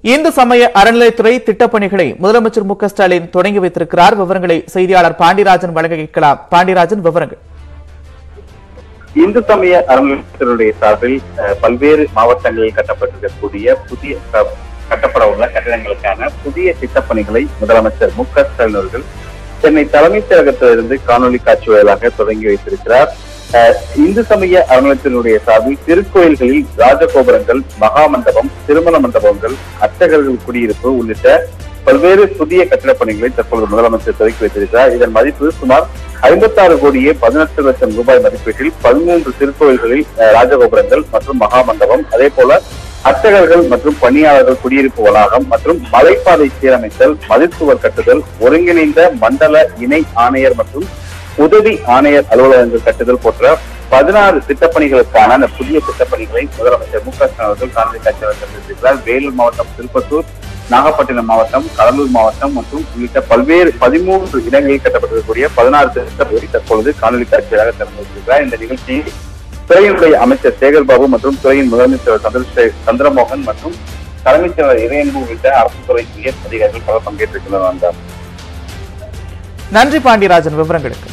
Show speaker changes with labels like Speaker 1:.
Speaker 1: இந்து சமய அறநிலையத்துறை திட்டப்பணிகளை முதலமைச்சர் மு க ஸ்டாலின் தொடங்கி வைத்திருக்கிறார் விவரங்களை செய்தியாளர் பாண்டியராஜன் வழங்க கேட்கலாம் பாண்டியராஜன் விவரங்கள்
Speaker 2: இந்து சமய அறநிலையத்தினுடைய சார்பில் அஹ், பல்வேறு மாவட்டங்களில் கட்டப்பட்டிருக்கக்கூடிய புதிய க- கட்டப்பட உள்ள கட்டிடங்களுக்கான புதிய திட்டப்பணிகளை முதலமைச்சர் மு க ஸ்டாலின் அவர்கள் சென்னை தலைமைச் செயலகத்திலிருந்து காணொலி காட்சி வாயிலாக தொடங்கி வைத்திருக்கிறார் அஹ், இந்து சமய அறநிலையத்தினுடைய சார்பில் திருக்கோயில்களில் ராஜகோபுரங்கள் மகா மண்டபம் திருமண மண்டபங்கள் அர்ச்சகர்கள் குடியிருப்பு உள்ளிட்ட பல்வேறு புதிய கட்டிடப் பணிகளை தற்பொழுது முதலமைச்சர் துவக்கி வைத்திருக்கிறார் இதன் மதிப்பு சுமார் ஐம்பத்தாறு கோடியே பதினெட்டு லட்சம் ரூபாய் மதிப்பீட்டில் பதிமூன்று திருக்கோயில்களில் அஹ், ராஜகோபுரங்கள் மற்றும் மகா மண்டபம் அதே போல அர்ச்சகர்கள் மற்றும் பணியாளர்கள் குடியிருப்பு வளாகம் மற்றும் மலைப்பாதை சீரமைத்தல் மதிர்சுவர் கட்டுதல் ஒருங்கிணைந்த மண்டல இணை ஆணையர் மற்றும் உதவி ஆணையர் அலுவலகங்கள் கட்டுதல் போன்ற பதினாறு திட்டப்பணிகளுக்கான அந்த புதிய திட்டப்பணிகளை முதலமைச்சர் மு க ஸ்டாலின் அவர்கள் காணொலி காட்சியாக தெரிவித்திருக்கிறார் வேலூர் மாவட்டம் திருப்பத்தூர் நாகப்பட்டினம் மாவட்டம் கடலூர் மாவட்டம் மற்றும் உள்ளிட்ட பல்வேறு பதிமூன்று இடங்களில் கட்டப்பட்டிருக்கக்கூடிய பதினாறு திட்டப்பணிகளை தற்பொழுது காணொலி காட்சியாக திறந்து வைத்திருக்கிறார் இந்த நிகழ்ச்சியில் துறையினுடைய அமைச்சர் சேகர் பாபு மற்றும் துறையின் முதன்மை செயலர் சந்திரசே சந்திரமோகன் மற்றும் தலைமைச் செயலர் இறையன்பு உள்ளிட்ட அரசு துறை உயர் அதிகாரிகள் பலர் பங்கேற்றிருக்கின்றனர்
Speaker 1: நன்றி பாண்டியராஜன் விவரங்களுக்கு